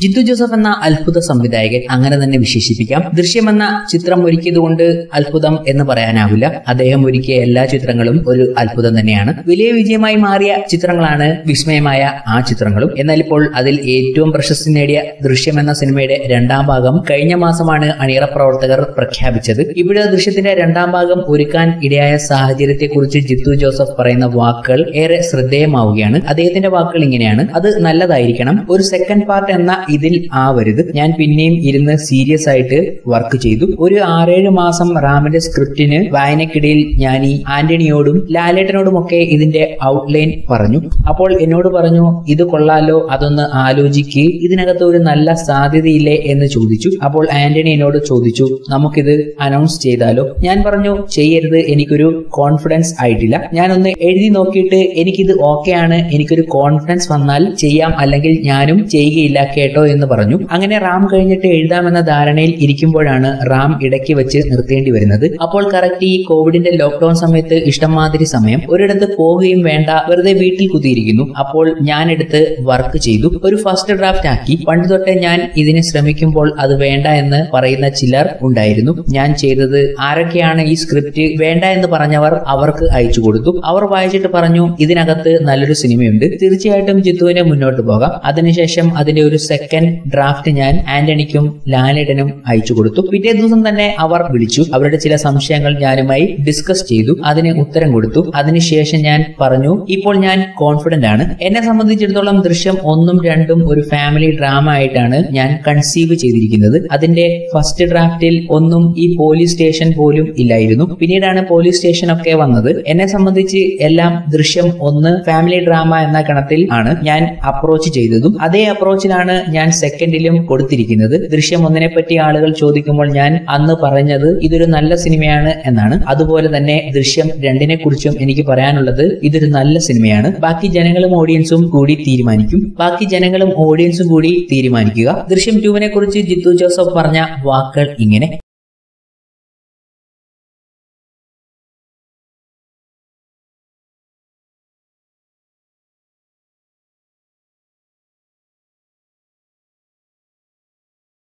Jithu Joseph എന്ന അത്ഭുത സംവിധായകൻ അങ്ങനെ തന്നെ വിശേഷിപ്പിക്കാം ദൃശ്യം എന്ന ചിത്രം ഒരുക്കിയതുകൊണ്ട് അത്ഭുതം എന്ന് പറയാനാവില്ല അദ്ദേഹം ഒരുക്കിയ എല്ലാ ചിത്രങ്ങളും ഒരു അത്ഭുതം തന്നെയാണ് വലിയ വിജയമായി മാറിയ ചിത്രങ്ങളാണ് വിസ്മയമായ ആ ചിത്രങ്ങളും എന്നാൽ ഇപ്പോൾ അതിൽ ഏറ്റവും പ്രശസ്തി നേടിയ ദൃശ്യം എന്ന സിനിമയുടെ രണ്ടാം ഭാഗം കഴിഞ്ഞ മാസമാണ് അണിയറ പ്രവർത്തകർ പ്രഖ്യാപിച്ചത് ഇവിടെ ദൃശ്യത്തിന്റെ രണ്ടാം ഭാഗം ഒരുക്കാൻ ഇടയായ സാഹചര്യത്തെക്കുറിച്ച് ജിത്തു ജോസഫ് പറയുന്ന വാക്കുകൾ ഏറെ ശ്രദ്ധേയമാവുകയാണ് അദ്ദേഹത്തിന്റെ വാക്കുകൾ ഇങ്ങനെയാണ് അത് നല്ലതായിരിക്കണം ഒരു സെക്കൻഡ് പാർട്ട് എന്ന ഇതിൽ ആവരുത് ഞാൻ പിന്നെയും ഇരുന്ന് സീരിയസ് ആയിട്ട് വർക്ക് ചെയ്തു ഒരു ആറേഴ് മാസം റാമിന്റെ സ്ക്രിപ്റ്റിന് വായനക്കിടയിൽ ഞാൻ ഈ ആന്റണിയോടും ലാലേട്ടനോടും ഒക്കെ ഇതിന്റെ ഔട്ട്ലൈൻ പറഞ്ഞു അപ്പോൾ എന്നോട് പറഞ്ഞു ഇത് കൊള്ളാലോ അതൊന്ന് ആലോചിക്ക് ഇതിനകത്ത് ഒരു നല്ല സാധ്യതയില്ലേ എന്ന് ചോദിച്ചു അപ്പോൾ ആന്റണി എന്നോട് ചോദിച്ചു നമുക്കിത് അനൗൺസ് ചെയ്താലോ ഞാൻ പറഞ്ഞു ചെയ്യരുത് എനിക്കൊരു കോൺഫിഡൻസ് ആയിട്ടില്ല ഞാനൊന്ന് എഴുതി നോക്കിയിട്ട് എനിക്കിത് ഓക്കെ ആണ് എനിക്കൊരു കോൺഫിഡൻസ് വന്നാൽ ചെയ്യാം അല്ലെങ്കിൽ ഞാനും ചെയ്യുകയില്ല കേട്ടോ എന്ന് പറഞ്ഞു അങ്ങനെ റാം കഴിഞ്ഞിട്ട് എഴുതാമെന്ന ധാരണയിൽ ഇരിക്കുമ്പോഴാണ് റാം ഇടയ്ക്ക് വെച്ച് നിർത്തേണ്ടി വരുന്നത് അപ്പോൾ കറക്റ്റ് ഈ കോവിഡിന്റെ ലോക്ക്ഡൌൺ സമയത്ത് ഇഷ്ടംമാതിരി സമയം ഒരിടത്ത് പോവുകയും വേണ്ട വെറുതെ വീട്ടിൽ കുത്തിയിരിക്കുന്നു അപ്പോൾ ഞാൻ എടുത്ത് വർക്ക് ചെയ്തു ഒരു ഫസ്റ്റ് ഡ്രാഫ്റ്റ് ആക്കി പണ്ട് തൊട്ടേ ഞാൻ ഇതിന് ശ്രമിക്കുമ്പോൾ അത് വേണ്ട എന്ന് പറയുന്ന ചിലർ ഉണ്ടായിരുന്നു ഞാൻ ചെയ്തത് ആരൊക്കെയാണ് ഈ സ്ക്രിപ്റ്റ് വേണ്ട എന്ന് പറഞ്ഞവർ അവർക്ക് അയച്ചു കൊടുത്തു അവർ വായിച്ചിട്ട് പറഞ്ഞു ഇതിനകത്ത് നല്ലൊരു സിനിമയുണ്ട് തീർച്ചയായിട്ടും ജിത്തുവിനെ മുന്നോട്ട് പോകാം അതിനുശേഷം അതിന്റെ ഒരു സെക്കൻഡ് ഡ്രാഫ്റ്റ് ഞാൻ ആന്റണിക്കും ലാലേട്ടനും അയച്ചു കൊടുത്തു പിറ്റേ ദിവസം തന്നെ അവർ വിളിച്ചു അവരുടെ ചില സംശയങ്ങൾ ഞാനുമായി ഡിസ്കസ് ചെയ്തു അതിന് ഉത്തരം കൊടുത്തു അതിനുശേഷം ഞാൻ പറഞ്ഞു ഇപ്പോൾ ഞാൻ കോൺഫിഡന്റ് ആണ് എന്നെ സംബന്ധിച്ചിടത്തോളം ദൃശ്യം ഒന്നും രണ്ടും ഒരു ഫാമിലി ഡ്രാമ ആയിട്ടാണ് ഞാൻ കൺസീവ് ചെയ്തിരിക്കുന്നത് അതിന്റെ ഫസ്റ്റ് ഡ്രാഫ്റ്റിൽ ഒന്നും ഈ പോലീസ് സ്റ്റേഷൻ പോലും ഇല്ലായിരുന്നു പിന്നീടാണ് പോലീസ് സ്റ്റേഷൻ ഒക്കെ വന്നത് എന്നെ സംബന്ധിച്ച് എല്ലാം ദൃശ്യം ഒന്ന് ഫാമിലി ഡ്രാമ എന്ന ഗണത്തിൽ ആണ് ഞാൻ അപ്രോച്ച് ചെയ്തതും അതേ അപ്രോച്ചിലാണ് ഞാൻ സെക്കൻഡിലും കൊടുത്തിരിക്കുന്നത് ദൃശ്യം ഒന്നിനെ പറ്റി ആളുകൾ ചോദിക്കുമ്പോൾ ഞാൻ അന്ന് പറഞ്ഞത് ഇതൊരു നല്ല സിനിമയാണ് എന്നാണ് അതുപോലെ തന്നെ ദൃശ്യം രണ്ടിനെ കുറിച്ചും എനിക്ക് പറയാനുള്ളത് ഇതൊരു നല്ല സിനിമയാണ് ബാക്കി ജനങ്ങളും ഓഡിയൻസും കൂടി തീരുമാനിക്കും ബാക്കി ജനങ്ങളും ഓഡിയൻസും കൂടി തീരുമാനിക്കുക ദൃശ്യം ടൂവിനെ കുറിച്ച് ജിത്തു ജോസഫ് പറഞ്ഞ വാക്കുകൾ ഇങ്ങനെ